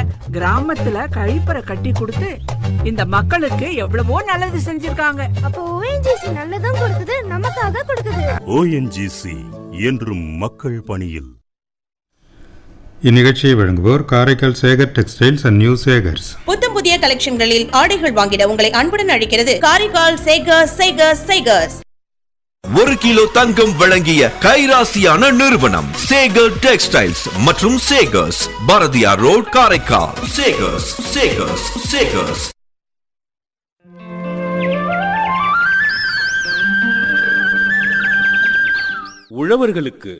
கிராமத்துல கழிப்பறை கட்டி கொடுத்து இந்த மக்களுக்கு எவ்வளவோ நல்லது செஞ்சிருக்காங்க அப்போ ஓஎன்ஜிசி நல்லதும் கொடுக்குது நமக்காக கொடுக்குது ஓஎன்ஜிசி என்றும் மக்கள் பணியில் இந்நிகழ்ச்சியை வழங்குவோர் Karaikal Sekar textiles and new Sekars புத்தம் புதிய கலெக்ஷன்களில் ஆடைகள் வாங்கிட உங்களை அன்புடன் அழைக்கிறது காரைக்கால் சேகர்ஸ் சேகர்ஸ் சேகர்ஸ் ஒரு கிலோ தங்கம் வழங்கிய கைராசியான நிறுவனம் சேகர் டெக்ஸ்டைல்ஸ் மற்றும் சேகர்ஸ் பாரதியார் ரோட் காரைக்கால் சேகர்ஸ் சேகர்ஸ் சேகர்ஸ் உழவர்களுக்கு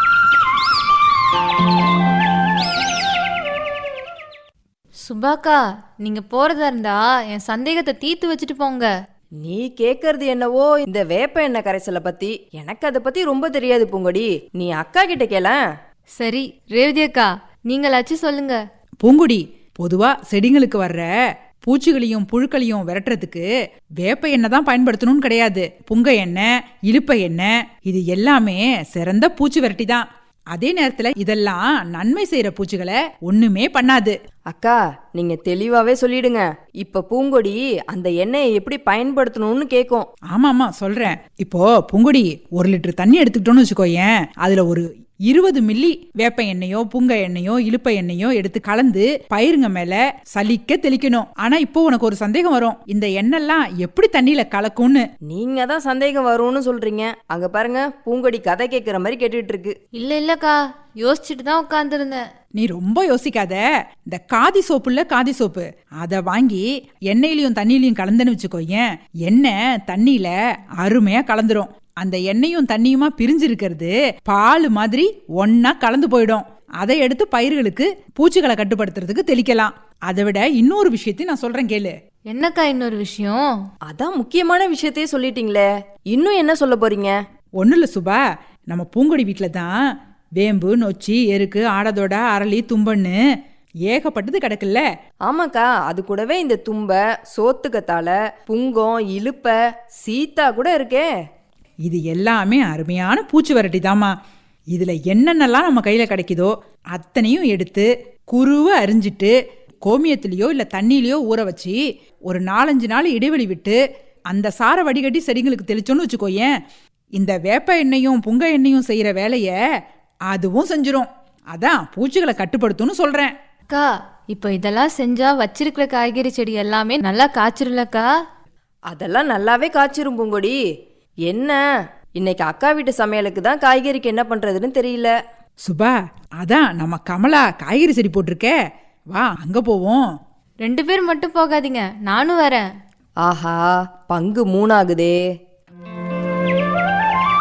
சுபாக்கா நீங்க போறதா இருந்தா என் சந்தேகத்தை தீர்த்து வச்சுட்டு போங்க நீ கேக்குறது என்னவோ இந்த வேப்ப எண்ணெய் கரைசலை பத்தி எனக்கு அதை பத்தி ரொம்ப தெரியாது பூங்கொடி நீ அக்கா கிட்ட கேளேன் சரி ரேவதி அக்கா நீங்களாச்சும் சொல்லுங்க பூங்குடி பொதுவா செடிங்களுக்கு வர்ற பூச்சிகளையும் புழுக்களையும் விரட்டுறதுக்கு வேப்ப எண்ணெய் தான் பயன்படுத்தணும்னு கிடையாது புங்க எண்ணெய் இலுப்ப எண்ணெய் இது எல்லாமே சிறந்த பூச்சி விரட்டி தான் அதே நேரத்துல இதெல்லாம் நன்மை செய்யற பூச்சிகளை ஒண்ணுமே பண்ணாது அக்கா நீங்க தெளிவாவே சொல்லிடுங்க இப்ப பூங்கொடி அந்த எண்ணெயை எப்படி பயன்படுத்தணும்னு கேக்கும் ஆமா ஆமா சொல்றேன் இப்போ பூங்குடி ஒரு லிட்டர் தண்ணி எடுத்துக்கிட்டோம்னு வச்சுக்கோயேன் அதுல ஒரு இருபது மில்லி வேப்ப எண்ணெயோ புங்க எண்ணெயோ இலுப்ப எண்ணெயோ எடுத்து கலந்து பயிருங்க மேல சலிக்க தெளிக்கணும் ஆனா இப்போ உனக்கு ஒரு சந்தேகம் வரும் இந்த எண்ணெய்லாம் எப்படி தண்ணியில கலக்கும்னு நீங்க தான் சந்தேகம் வரும்னு சொல்றீங்க அங்க பாருங்க பூங்கொடி கதை கேக்குற மாதிரி கேட்டுட்டு இருக்கு இல்ல இல்லக்கா யோசிச்சுட்டு தான் உட்காந்துருந்தேன் நீ ரொம்ப யோசிக்காத இந்த காதி சோப்புல காதி சோப்பு அத வாங்கி எண்ணெயிலையும் தண்ணியிலையும் கலந்துன்னு வச்சுக்கோயேன் எண்ணெய் தண்ணியில அருமையா கலந்துரும் அந்த எண்ணெயும் தண்ணியுமா பிரிஞ்சிருக்கிறது பால் மாதிரி ஒன்னா கலந்து போயிடும் அதை எடுத்து பயிர்களுக்கு பூச்சிகளை கட்டுப்படுத்துறதுக்கு தெளிக்கலாம் அதை விட இன்னொரு விஷயத்தையும் நான் சொல்றேன் கேளு என்னக்கா இன்னொரு விஷயம் அதான் முக்கியமான விஷயத்தையே சொல்லிட்டீங்களே இன்னும் என்ன சொல்ல போறீங்க ஒன்றும் இல்லை சுபா நம்ம பூங்கொடி வீட்டில் தான் வேம்பு நொச்சி எருக்கு ஆடதோட அரளி தும்பன்னு ஏகப்பட்டது கிடக்குல்ல ஆமாக்கா அது கூடவே இந்த தும்ப சோத்துக்கத்தால புங்கம் இலுப்ப சீத்தா கூட இருக்கே இது எல்லாமே அருமையான பூச்சி வரட்டி தாம்மா இதில் என்னென்னலாம் நம்ம கையில் கிடைக்குதோ அத்தனையும் எடுத்து குருவை அரிஞ்சிட்டு கோமியத்திலேயோ இல்லை தண்ணியிலையோ ஊற வச்சு ஒரு நாலஞ்சு நாள் இடைவெளி விட்டு அந்த சாரை வடிகட்டி செடிங்களுக்கு தெளிச்சோன்னு வச்சுக்கோயேன் இந்த வேப்ப எண்ணெயும் புங்க எண்ணெயும் செய்கிற வேலையை அதுவும் செஞ்சிரும் அதான் பூச்சிகளை கட்டுப்படுத்தும்னு சொல்கிறேன் அக்கா இப்போ இதெல்லாம் செஞ்சா வச்சிருக்கிற காய்கறி செடி எல்லாமே நல்லா காய்ச்சிரும்லக்கா அதெல்லாம் நல்லாவே காய்ச்சிரும் பூங்கொடி என்ன இன்னைக்கு அக்கா வீட்டு சமையலுக்கு தான் காய்கறிக்கு என்ன பண்றதுன்னு தெரியல சுபா அதான் நம்ம கமலா காய்கறி செடி போட்டிருக்க வா அங்கே போவோம் ரெண்டு பேர் மட்டும் போகாதீங்க நானும் வரேன் ஆஹா பங்கு மூணாகுதே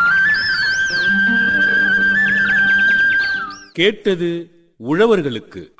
கேட்டது உழவர்களுக்கு